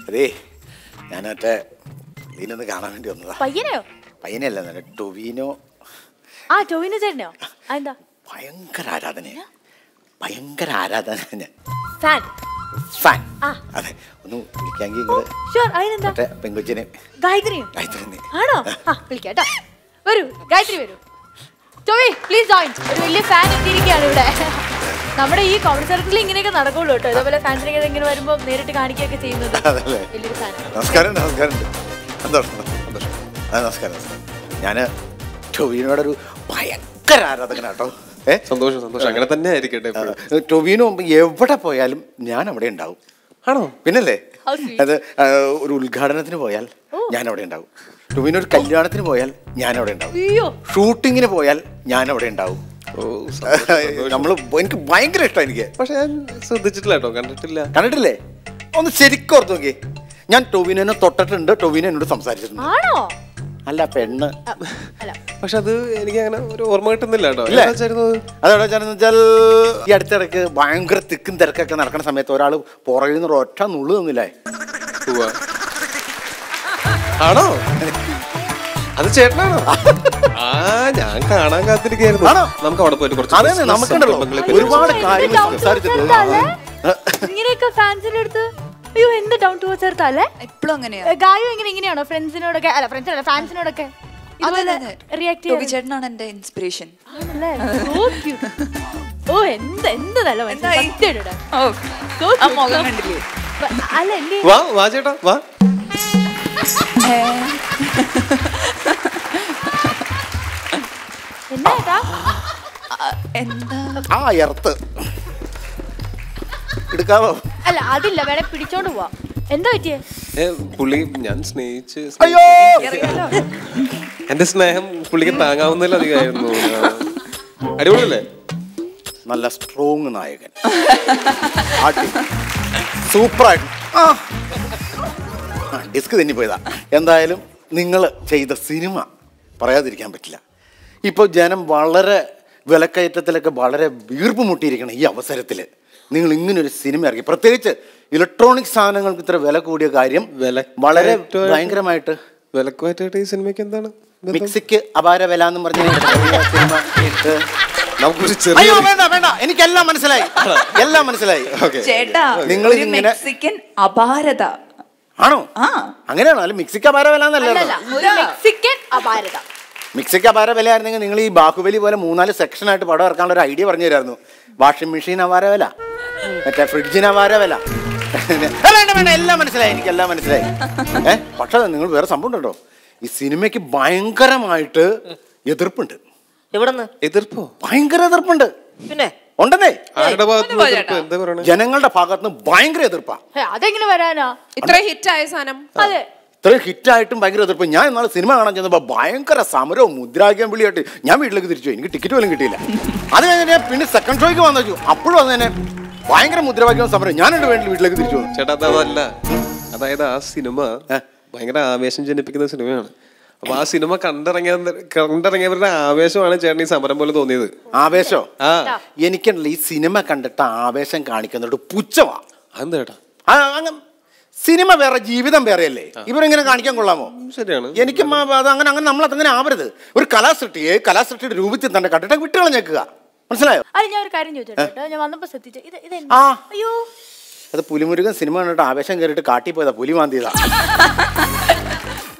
അതേ ഞാൻ മറ്റേ ഇതിനൊന്ന് കാണാൻ വേണ്ടി വന്നതാ പയ്യനെയോ പയ്യനല്ല നല്ല ടൊവിനോ ആ ടോവിനോ ചേട്ടനോ അതെന്താ ഭയങ്കര ആരാധനയാ ഭയങ്കര ആരാധന ഞാൻ ഫാൻ ഫാൻ ആ. അതെ ഒന്ന് വിളിക്കാമെങ്കിൽ നിങ്ങള് ഷുവർ അതിനെന്താ മറ്റേ പെങ്കൊച്ചിനെ ഗായത്രിയോ ഗായത്രി ആണോ ആ വിളിക്കാം കേട്ടോ വരൂ ഗായത്രി വരൂ ടോവി പ്ലീസ് ജോയിൻ ഒരു വലിയ ഫാൻ എത്തിയിരിക്കുകയാണ് ഇവിടെ നമ്മുടെ ഈ കോമഡി സർക്കിളിൽ ഇങ്ങനെയൊക്കെ നടക്കുള്ളൂ കേട്ടോ ഇതേപോലെ ഫാൻസിനെ ഇങ്ങനെ വരുമ്പോൾ നേരിട്ട് കാണിക്കുകയൊക്കെ ചെയ്യുന്നത് അതല്ലേ വലിയൊരു ഫാൻ നമസ്കാരം നമസ്കാരം സന്തോഷം സന്തോഷം ആ നമസ്കാരം നമസ്കാരം ഞാൻ ടൊവിനോടെ ഒരു ഭയങ്കര ആരാധകനാട്ടോ ഏ സന്തോഷം സന്തോഷം അങ്ങനെ തന്നെ ആയിരിക്കട്ടെ എപ്പോഴും. ആ, ടൊവിനോ എവിടെ പോയാലും ഞാൻ അവിടെ ഉണ്ടാവും ആണോ പിന്നല്ലേ How sweet. അത് ആ, ഒരു ഉദ്ഘാടനത്തിന് പോയാൽ ഞാൻ അവിടെ ഉണ്ടാവും ടൊവിനോ ഒരു കല്യാണത്തിന് പോയാൽ ഞാൻ അവിടെ ഉണ്ടാവും അയ്യോ ഷൂട്ടിങ്ങിന് പോയാൽ ഞാൻ അവിടെ ഉണ്ടാവും ഓ സന്തോഷം. നമ്മൾ എനിക്ക് ഭയങ്കര ഇഷ്ടമാണ് എനിക്ക് പക്ഷെ ഞാൻ ശ്രദ്ധിച്ചിട്ടില്ല കേട്ടോ കണ്ടിട്ടില്ല കണ്ടിട്ടില്ലേ ഒന്ന് ശരിക്കും ഓർത്ത് നോക്കി ഞാൻ ടൊവിനോനെ തൊട്ടിട്ടുണ്ട് ടൊവിനോ എന്നോട് സംസാരിച്ചിട്ടുണ്ട് ആണോ അല്ല പെണ്ണ് ആ, അല്ല പക്ഷെ അത് എനിക്ക് അങ്ങനെ ഒരു ഓർമ്മ കിട്ടുന്നില്ല കേട്ടോ ഇല്ലേ? എന്താ വെച്ചായിരുന്നു അത്? അതെവിടെ വെച്ചാന്ന് വെച്ചാൽ ഈ അടുത്തിടയ്ക്ക് ഭയങ്കര തിക്കും തിരക്കൊക്കെ നടക്കുന്ന സമയത്ത് ഒരാൾ പുറകിൽ നിന്ന് ഒറ്റ നുള്ളു തന്നില്ലേ ഉവ്വ. ആണോ അത് ചേട്ടനാണോ ആ ഞാൻ കാണാൻ കാത്തിരിക്കായിരുന്നു ആണോ? നമുക്ക് അവിടെ പോയിട്ട് കുറച്ച് അതെ business നമുക്കുണ്ടല്ലോ സംരംഭങ്ങളെ പറ്റി ഒരുപാട് എന്ത് കാര്യങ്ങൾ down to earth സംസാരിച്ചിട്ട് ചേർത്താല്ലേ? ഇങ്ങനെയൊക്കെ ഫാൻസിന്റെ അടുത്ത് അയ്യോ എന്ത് ഡൗൺ ടു ചേർത്തല്ലേ എപ്പോഴും അങ്ങനെയാ ഗായു എങ്ങനെ ഇങ്ങനെയാണോ ഫ്രണ്ട്സിനോടൊക്കെ അല്ല ഫ്രണ്ട്സിനല്ല ഫാൻസിനോടൊക്കെ ഇതുപോലെ റിയാക്ട് ടോബി ചെയ്യാൻ ചേട്ടനാണ് എന്റെ ഇൻസ്പിറേഷൻ ആണല്ലേ So cute. ഓ എന്ത് എന്ത് നല്ല മനുഷ്യൻ. എന്തായി? സത്യമായിട്ടും ഇടാ. ഓ So ആ cute. മുഖം കണ്ടില്ലേ ബ- അല്ല എന്റെ വാ വാ ചേട്ടാ വാ ഏ, എന്നാ ഏട്ടാ? ആ, എന്താ ആ എർത്ത് എടുക്കാവോ അല്ല അതില്ല വേണേ പിടിച്ചോണ്ട് പോവാ എന്താ പറ്റിയേ ഏ, പുള്ളി ഞാൻ സ്നേഹിച്ച് അയ്യോ അറിയാലോ എന്റെ സ്നേഹം പുള്ളിക്ക് താങ്ങാവുന്നതിലധികമായിരുന്നു അടിപൊളിയല്ലേ നല്ല സ്ട്രോങ് നായകൻ സൂപ്പറായിട്ട് ആ ഡിസ്ക് തന്നെ പോയതാ എന്തായാലും നിങ്ങൾ ചെയ്ത സിനിമ പറയാതിരിക്കാൻ പറ്റില്ല ഇപ്പോൾ ജനം വളരെ വിലക്കയറ്റത്തിലൊക്കെ വളരെ വീർപ്പ് മുട്ടിയിരിക്കണം ഈ അവസരത്തിൽ നിങ്ങൾ ഇങ്ങനൊരു സിനിമ ഇറക്കി പ്രത്യേകിച്ച് ഇലക്ട്രോണിക് സാധനങ്ങൾക്ക് ഇത്ര വില കൂടിയ കാര്യം വില വളരെ കയറ്റമായിട്ട് ഭയങ്കരമായിട്ട് വിലക്കുമായിട്ടായിട്ട് ഈ സിനിമയ്ക്ക് എന്താണ് ബന്ധം? മിക്സിക്ക് അപാര വില എന്ന് പറഞ്ഞ സിനിമ ഇട്ട് നമുക്കൊരു അയ്യോ ചെറിയ വേണ്ട വേണ്ട എനിക്കെല്ലാം മനസ്സിലായി എല്ലാം മനസ്സിലായി ഓക്കെ ചേട്ടാ നിങ്ങൾ ഒരു ഇങ്ങനെ- മെക്സിക്കൻ അപാരത ആണോ ആ അങ്ങനെയാണോ അല്ല മിക്സിക്ക് അപാര വില അല്ലല്ല എന്നല്ലേ ഒരു മെക്സിക്കൻ അപാരത മിക്സിക്ക് അപാര വില ആയിരുന്നെങ്കിൽ നിങ്ങൾ ഈ ബാഹുബലി പോലെ മൂന്നാല് സെക്ഷൻ ആയിട്ട് പടം ഇറക്കാനുള്ള ഒരു ഐഡിയ പറഞ്ഞു തരായിരുന്നു വാഷിംഗ് മെഷീൻ അപാര വില മറ്റേ ഫ്രിഡ്ജിന് അപാര വില ആ, വേണ്ട വേണ്ട എല്ലാം മനസ്സിലായി എനിക്ക് എല്ലാം മനസ്സിലായി ഏ പക്ഷേ നിങ്ങൾ വേറെ സംഭവം ഉണ്ടോ ഈ സിനിമയ്ക്ക് ഭയങ്കരമായിട്ട് എതിർപ്പുണ്ട് എവിടെന്ന് എതിർപ്പോ ഭയങ്കര എതിർപ്പുണ്ട് പിന്നെ ഉണ്ടെന്നേ ആരുടെ ഭാഗത്ത് ഒന്ന് പോ എതിർപ്പ് ചേട്ടാ. എന്താ പറയണേ ജനങ്ങളുടെ ഭാഗത്തുനിന്ന് ഭയങ്കര എതിർപ്പാ ഹേ, അതെങ്ങനെ വരാനാ ഇത്ര ഹിറ്റായ സാധനം അതെ ഇത്രയും ഹിറ്റായിട്ടും ഭയങ്കര എതിർപ്പ് ഞാൻ ഇന്നാളെ സിനിമ കാണാൻ ചെന്നപ്പോൾ ഭയങ്കര സമരവും മുദ്രാഗ്യം വിളിയായിട്ട് ഞാൻ വീട്ടിലേക്ക് തിരിച്ചു പോയി. എനിക്ക് ടിക്കറ്റ് പോലും കിട്ടിയില്ല അത് കഴിഞ്ഞ് ഞാൻ പിന്നെ സെക്കൻഡ് ഷോയ്ക്ക് വന്നു വെച്ചു അപ്പോഴും അത് തന്നെ ഭയങ്കര മുദ്രാവാക്യവും സമരം ഞാൻ എൻ്റെ വീട്ടിൽ വീട്ടിലേക്ക് തിരിച്ചു വന്നു ചേട്ടാ അത് അതല്ല അതായത് ആ സിനിമ ഏ? ഭയങ്കര ആവേശം ജനിപ്പിക്കുന്ന സിനിമയാണ് അപ്പൊ ആ സിനിമ കണ്ടിറങ്ങിയ കണ്ടിറങ്ങിയവരുടെ ആവേശമാണ് ചേട്ടൻ ഈ സമരം പോലെ തോന്നിയത് ആവേശോ ആ എനിക്കുണ്ടല്ലോ ഈ സിനിമ കണ്ടിട്ട് ആവേശം കാണിക്കുന്നതോട് പുച്ഛമാ അതെന്താ ചേട്ടാ ആ, അങ്ങ് സിനിമ വേറെ ജീവിതം വേറെയല്ലേ ഇവരെങ്ങനെ കാണിക്കാൻ കൊള്ളാമോ ശരിയാണ് എനിക്ക് മ- അത് അങ്ങനെ അങ്ങനെ നമ്മൾ അങ്ങനെ ആവരുത് ഒരു കലാസൃഷ്ടിയെ കലാസൃഷ്ടിയുടെ രൂപത്തിൽ തന്നെ കണ്ടിട്ട് വിട്ട് കളഞ്ഞേക്കുക മനസ്സിലായോ അത് ഞാൻ ഒരു കാര്യം ചോദിച്ചോട്ടെ ഞാൻ വന്നപ്പോ ശ്രദ്ധിച്ചു ഇത് ഇത് ആ അയ്യോ അത് പുലിമുരുകൻ സിനിമ കണ്ടിട്ട് ആവേശം കയറിയിട്ട് കാട്ടി പോയതാ പുലി മാന്തിയതാ